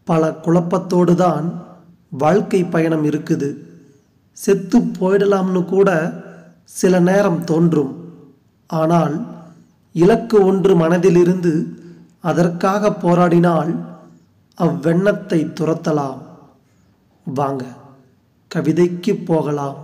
பல குழப்பத்தோடு தான் வாழ்க்கை பயணம் இருக்குது செத்து போயிடலாம்னு கூட சில நேரம் தோன்றும் ஆனால் இலக்கு ஒன்று மனதிலிருந்து அதற்காக போராடினால் அவ்வெண்ணத்தை துரத்தலாம் வாங்க கவிதைக்கு போகலாம்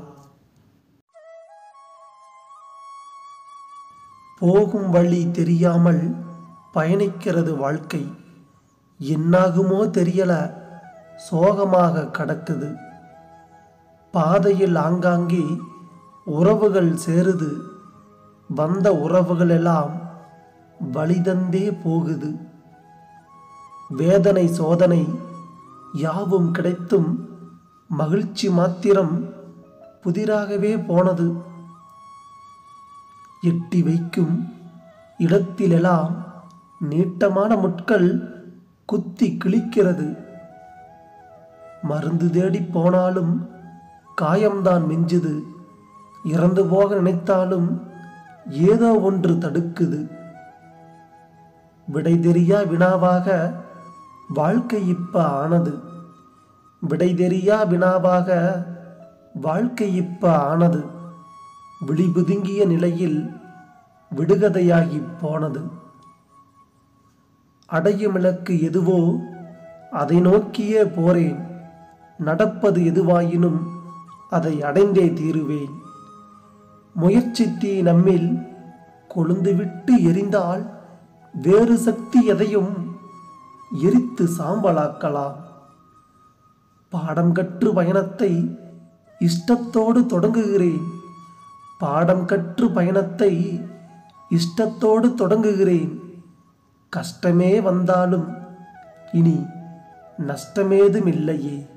போகும் வழி தெரியாமல் பயணிக்கிறது வாழ்க்கை என்னாகுமோ தெரியல சோகமாக கடக்குது பாதையில் ஆங்காங்கே உறவுகள் சேருது வந்த உறவுகள் எல்லாம் வழிதந்தே போகுது வேதனை சோதனை யாவும் கிடைத்தும் மகிழ்ச்சி மாத்திரம் புதிராகவே போனது எட்டி வைக்கும் இடத்திலெல்லாம் நீட்டமான முட்கள் குத்தி கிழிக்கிறது மருந்து தேடி போனாலும் காயம்தான் மிஞ்சுது இறந்து போக நினைத்தாலும் ஏதோ ஒன்று தடுக்குது விடை தெரியா வினாவாக வாழ்க்கை இப்ப ஆனது விடை தெரியா வினாவாக வாழ்க்கை இப்ப ஆனது விழிபுதுங்கிய நிலையில் விடுகதையாகி போனது அடையும் இலக்கு எதுவோ அதை நோக்கியே போறேன் நடப்பது எதுவாயினும் அதை அடைந்தே தீருவேன் முயற்சித்தீ நம்மில் கொழுந்துவிட்டு எரிந்தால் வேறு சக்தி எதையும் எரித்து சாம்பலாக்கலாம் பாடம் கற்று பயணத்தை இஷ்டத்தோடு தொடங்குகிறேன் பாடம் கற்று பயணத்தை இஷ்டத்தோடு தொடங்குகிறேன் கஷ்டமே வந்தாலும் இனி நஷ்டமேதும் இல்லையே